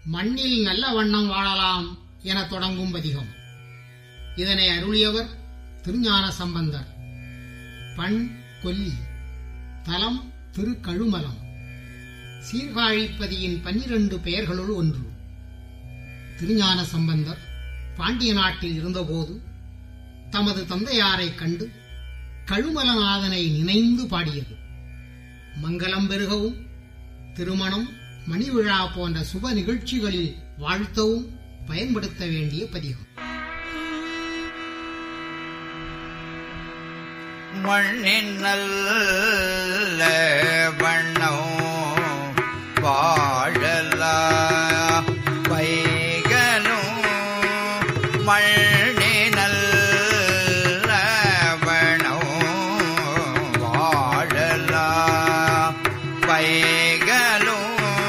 மண்ணில் நல்ல வண்ணம் வாழலாம் என தொடங்கும் பதிகம் இதனை அருளியவர் திருஞான சம்பந்தர் பண் கொல்லி தலம் திருக்கழுமலம் சீர்காழிப்பதியின் பன்னிரண்டு பெயர்களுள் ஒன்று திருஞான சம்பந்தர் பாண்டிய நாட்டில் இருந்தபோது தமது தந்தையாரைக் கண்டு கழுமலநாதனை நினைந்து பாடியது மங்களம் பெருகவும் திருமணம் மணிவிழா போன்ற சுப நிகழ்ச்சிகளில் வாழ்த்தவும் பயன்படுத்த வேண்டிய பதிகம் மண்ணின் நல்ல வண்ணம் வாழல வைகளும் மண்ணின் நல்ல வண்ணம் வாழல வைகளும்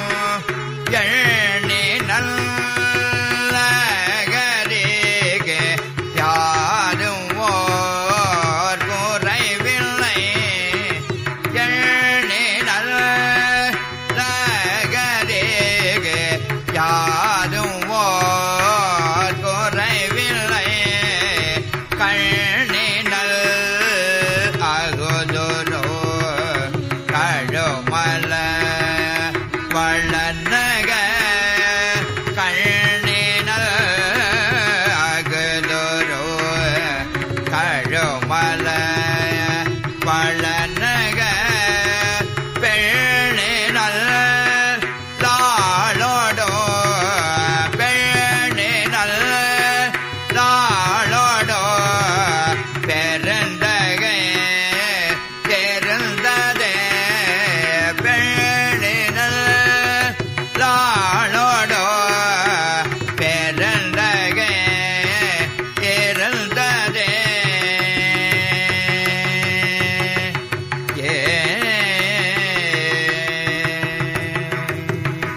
எண்ணி நல்ல கரிகே யாரும் ஓர் குறைவில்லை எண்ணி நல்ல கரிகே யாரும் ஓர் குறைவில்லை கண்ணினல் அகுதுரோ கழுமல வளநக கண்ணினல் அகுதுரோ கழுமல வளநக பெண்ணினல் தாளோடோ பெண்ணினல் தாளோடோ பெருந்தகை பெருந்ததே பெண்ணினல் தாளோடோ பெருந்தகை இருந்ததே ஏ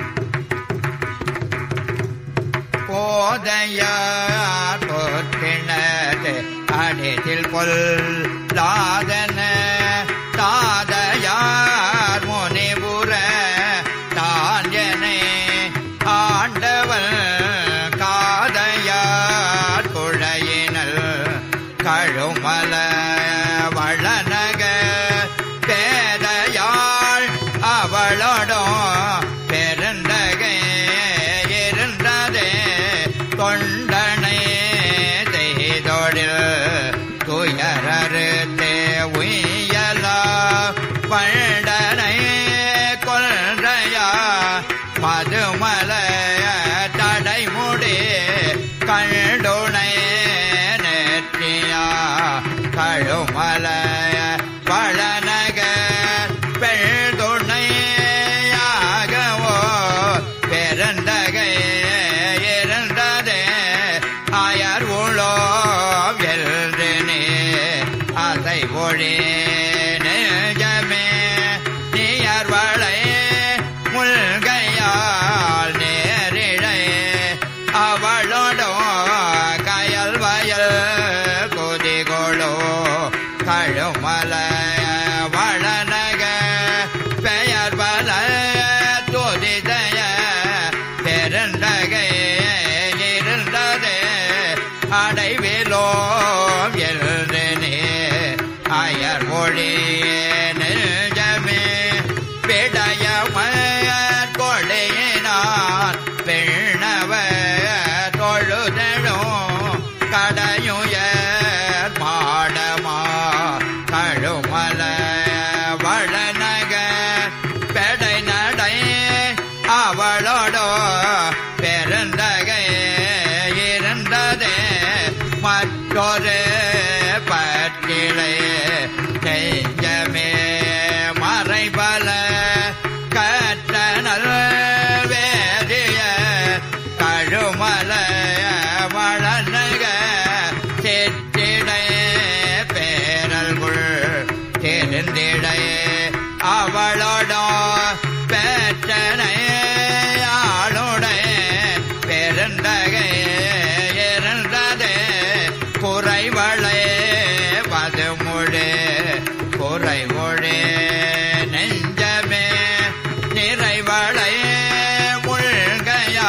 போதையார் போற்றினது அடிதில் கொல்லாதன தாதையார் முனிபுர தாஞ்சனை ஆண்டவன் காதையார் குழையினல் கழுமல வளநக பேதையாள் அவளோடும் பெருந்தகை இருந்ததே தொண்டனை செய்தொழில் துயரறுத்தே உயலா பண்டனை கொன்றையா மதுமலைய தடைமுடி கண்டுணை நெற்றியா கழுமலைய பழநக பெழ்துணையாகவோ பெருந்தகை இருந்ததே அயர் உளோ வெல்றினே அதை ஒழி நெஞ்சமே நீயர்வளை முல்கையால் நேரிழை அவளோடோ கயல் வயல் குதிகொளோ கழுமல வளநக பெயர் வல துதிதய பெருந்தகை இருந்ததே அடைவிலோ எழுதனே அயர் மொழி நெஞ்சமே பிடயமய கொடையினார் பெண்ணவ தொழுதழும் கடையுய மாடமா கழுமல வளநக பெடை நடை அவளோடோ பெருந்தகை இருந்ததே மற்றொரு பற்றிலை நெஞ்சமே மறைபல கற்றனல் வேதிய கழுமல வளநக தெற்றிடை பேரல்குள் தெரிந்திடை அவளோடோ பெற்றனை ஆளுடைய பெருந்தகை இருந்ததே குறைவளை பதுமுழே குறைமொழே நெஞ்சமே நிறைவளை முழ்கைய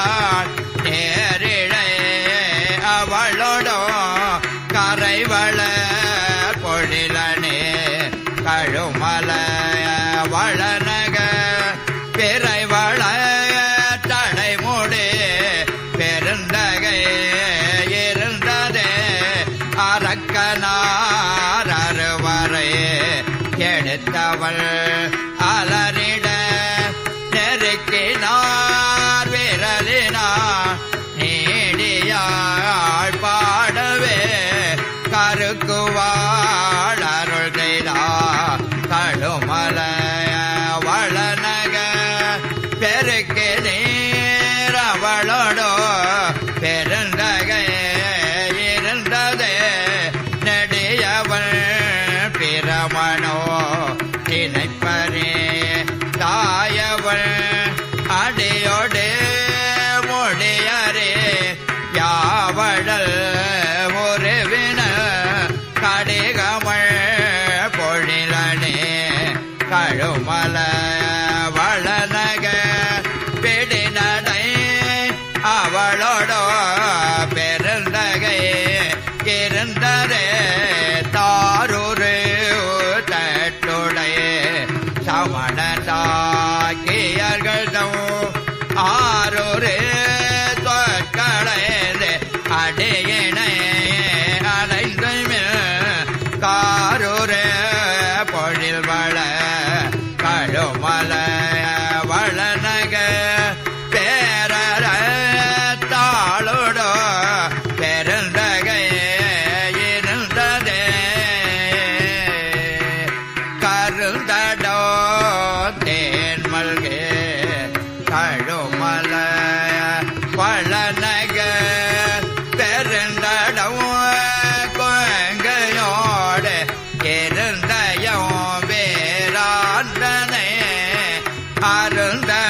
பெருக்கு நீர் அவளோடோ பெருந்தகை இருந்ததே நெடியவள் பிரமணோ நினைப்பரே தாயவள் அடியோடு முடியரே யாவடல் உருவின கடிகமள் பொழிலனே கழுமல வளநக பிடிநடை அவளோடோ பெருந்தகை இருந்ததே தாரூரு தட்டுடைய சமண தாக்கியர்கள் ஆரூரே தொற்களைந்து அடையினை அடைந்து காரூரே பொழில் வள கழுமல வளநக பேரற தாளோடோ பெருந்தகை இருந்ததே கருந்தடோ தேன் மல்கே கழுமல வளநக பெருந்தடம் கொங்கையோடு இருந்தயம் வேறாண்டனே அருந்த